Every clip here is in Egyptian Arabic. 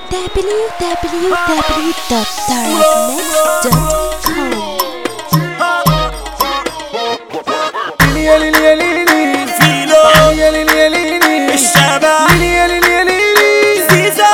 www.darknext.com يا ليل يا ليلي فيلو يا ليل يا ليلي الشباب يا ليل يا ليلي زيزة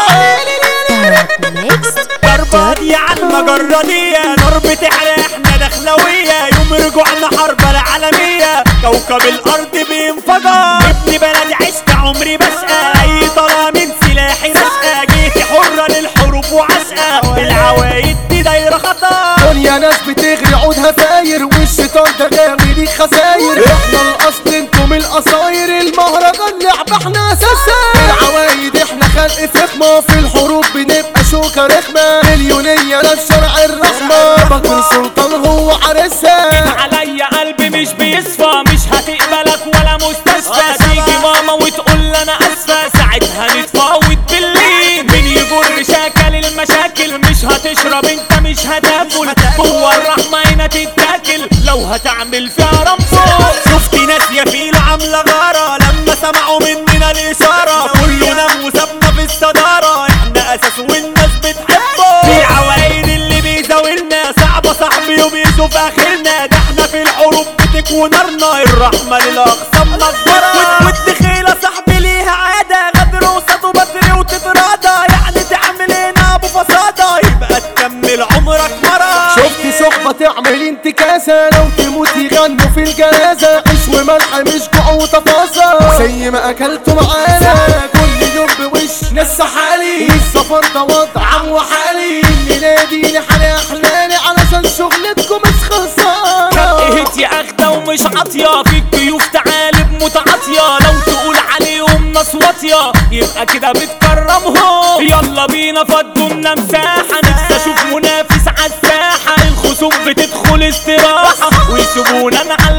ضربة دي على المجرة دي ضربة احنا احنا دخلوية يوم رجوعنا حرب العالمية كوكب الارض بينفجر ابن بلدي عشت عمري بسقى اي طلع من سلاحي رشقة جيتي حرة للحروب وعشقة العوايد دي دايرة خطر دنيا ناس بتغري عودها فاير والشيطان ده غاوي ليك خساير احنا الاصل انتم القصاير المهرجان لعبة احنا اساسا العوايد احنا خلق فخمة في الحروب بنبقى شوكة رخمة مليونية لا شرع الرحمة بكر سلطان هو عرسها عليا قلبي مش بيصفى مش هتقبلك ولا مستشفى تيجي ماما وتقول لي انا اسفه ساعتها نتفاوض بالليل مين يجر شكل المشاكل مش هتشرب انت مش هتاكل هو الرحمه هنا تتاكل لو هتعمل فيها رمبو شفت ناس يا فيلو عامله غاره لما سمعوا مننا الاشاره كله نام وسابنا في الصداره احنا اساس والناس بتحبه في عوايد اللي بيزاولنا صعبه صاحبي وبيشوف اخرنا ده احنا في الحروب بتكوي نارنا الرحمه للاقصى منظره والدخيله صاحبي ليها عاده غدر وسط وبدري وتتراضى يعني تعمل هنا ابو فصاده يبقى تكمل عمرك مره شفت صحبة تعمل انتكاسة لو تموت يغنوا في الجنازة عيش وملح مش جوع وتفاصيل زي ما اكلتوا معانا كل يوم بوش ناس حالي السفر ده وضع عم وحالي نادي لحالي احلالي علشان شغلتكم مش خسارة اهت يا اخدة ومش عاطية في الجيوف تعالب متعاطية لو تقول عليهم ناس واطية يبقى كده بتكرمهم يلا بينا فضوا لنا مساحة نفسي اشوف منافس عالساحة الخصوم بتدخل استراحة ويسيبونا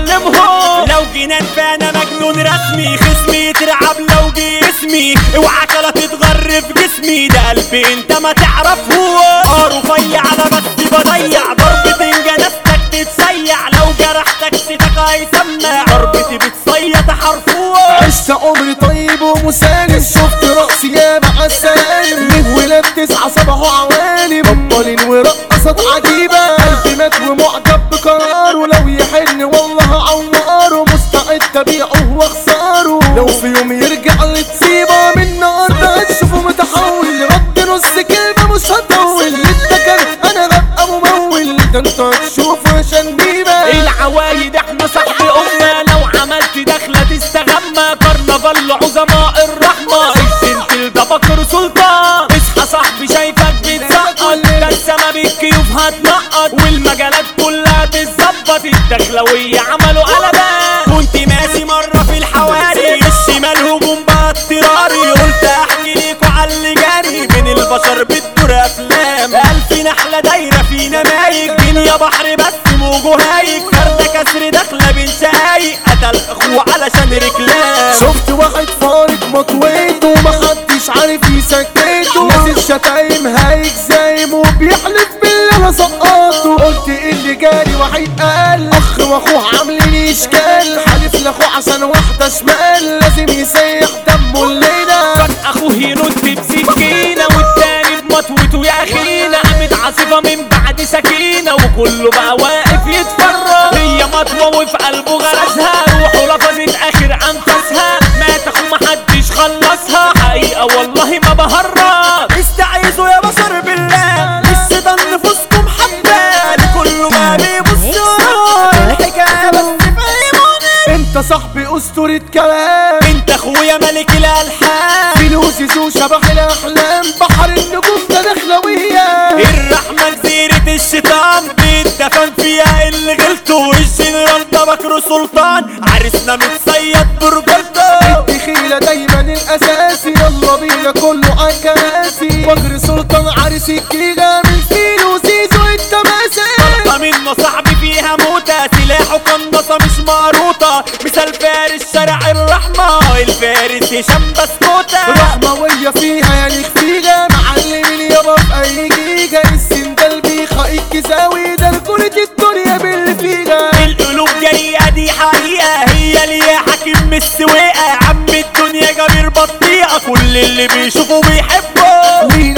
نعلمهم لو جنان فانا مجنون رسمي خصمي يترعب لو جه اسمي اوعى كلا تتغر في جسمي ده قلبي انت ما تعرفه اه رفيع انا بس بضيع ضربة جنازتك تتسيع لو جرحتك ستك هيسمع ضربتي بتصيط حرفوه عشت عمري طيب ومسالم شفت رأسي يا مع السلام من ولاد تسعة صبحوا عوالم بطلين ورقصت عجيبة قلبي مات ومعجب بقراره لو يحن والله عواره مستعد ابيعه واخساره لو في يوم يرجع لتصيبه من النهارده هتشوفه متحول رد نص كلمة مش هطول للتكر انا ببقى ممول ده انت هتشوفه عشان بيبة العوايد احنا صاحبي امة لو عملت دخلة تستغمى كرنفال عظماء الرحمة السنتل ده بكر سلطان اصحى صاحبي شايفك بتسقط ده السما بالكيوف هتنقط والمجالات كلها تتظبط الدخلوية عملوا قلبان كنت ماشي مرة في الحواري الشمال هجوم بقى اضطراري قلت احكي ليكوا على اللي جاري بين البشر بتدور افلام الف نحلة دايرة فينا مايك دنيا بحر بس موجه هايك فردة كسر داخلة بين شقايق قتل اخوه علشان رجلاه شفت واحد فارق مطويته ومحدش عارف يسكته نازل شتايم هايج زايم وبيحلف بالله انا سقطته قلت ايه اللي جالي وحيد قال اخ واخوه عاملين اشكال حالف لاخوه عشان واحده شمال لازم يسيح دمه الليله اخوه ينط بسكينة والتاني بمطوته يا اخينا قامت عاصفة من بعد سكينة وكله بقى واقف يتفرج هي مطوة وفي قلبه غرزها روحه لفظت اخر انفاسها مات اخوه محدش خلصها حقيقة والله ما بهرج استعيذوا يا بشر بالله الشيطان نفوسكم حبان كله ما بيبصوا الحكاية بس فهموني انت صاحبي اسطورة كلام انت اخويا ملك الالحان فلوس يزو شبح الاحلام بحر النجوم ده دخلوية الرحمة جزيرة الشيطان بيتدفن فيها اللي غلطوا الجنرال ده بكر سلطان عرسنا متصيد برجولته الدخيلة دايما الاساسي يلا بينا كله عكاسي وجر سلطان عريس الجيجا من فيلو زيزو التماسي طلقة منه صاحبي فيها موتة سلاحه قناصة مش مقروطة مثال فارس شارع الرحمة الفارس هشام بسكوتة رحموية فيها يعني خفيجة معلمين يابا في اي جيجا السندال بيخا الكزاوي ده الكولة الدنيا باللي فيها القلوب جريئة دي حقيقة هي ليا حاكم من السواقة عم الدنيا جبير بطيئة كل اللي بيشوفه بيحبه لينا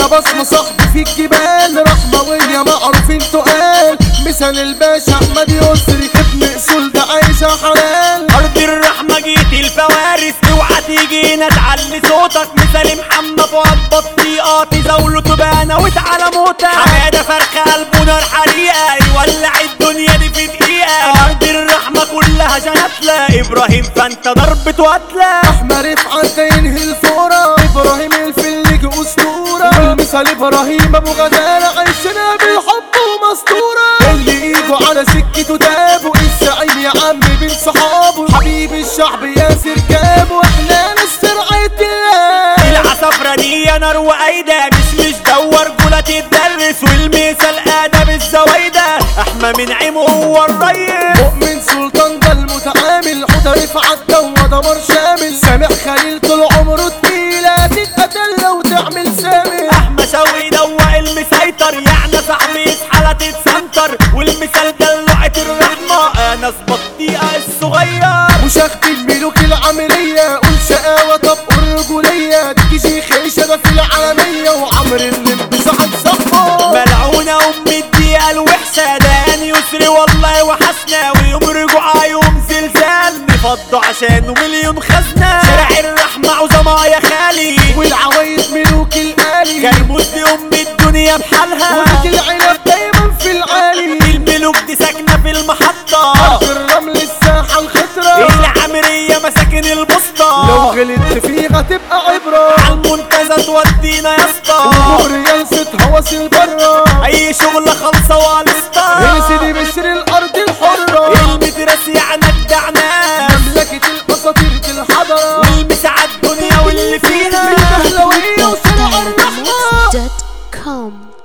بصمة صاحبي في الجبال رحموية معروفين تقال مثال الباشا احمد يسري ابن اصول ده عايشة حلال ارض الرحمة جيت الفوارس اوعى تيجينا تعلي صوتك مثال محمد فؤاد بطيئة تزاوله تبانة وتعالى موتك حمادة فرخة قلبه نار حريقة يولع الدنيا دي في دقيقة ارض الرحمة كلها جنتلة ابراهيم فانت ضربة وقتلة احمد رفعت ينهي الفورة ابراهيم الفلج اسطورة والمثال ابراهيم ابو غزالة عايشنا بالحب ومستورة اللي ايده على سكته تابه الزعيم يا عم بين صحابه حبيب الشعب ياسر جابه احنا ناس رعاية الله العصفرة دي نار وأيدة مش مش دور جولة تدرس والمثال آدب الزوايدة أحمى من عيمه هو الريس مؤمن سلطان ده المتعامل حوده رفعت ده دمار شامل سامح خليل طول عمره تقيلة تتقتل لو تعمل سامح أحمى شوقي دوق المسيطر يعني صاحبي حالة تتسنتر والمثال دلوعة الرحمة أنس بطيئة الصغير وشخت الملوك العملية قول شقاوة طب قول رجولية دي شيخ عيشة في العالمية وعمر اللي بزعل صحبه ملعونة أم الدقيقة الوحشة دان يسري والله وحسنا ويوم رجوعها يوم زلزال نفضوا عشانه مليون خزنة شارع الرحمة عظمة يا خالي والعوايد ملوك الآلي كرموز دي ام الدنيا بحالها ولد العنب دايما في العالي الملوك دي ساكنة في المحطة أرض الرمل الساحة الخضرا العمرية مساكن لو البسطة غلطت فيها تبقى عبرة عالمنتزه تودينا يا اسطى وغوريا ست واصل برا اي شغل خلصة يا والسطة سيدي بشر الأرض الحرة المدرس يعني الدعناس مملكة الأساطير الحضرة والمساعة الدنيا واللي فيها البهلوية وشارع الرحمة dot com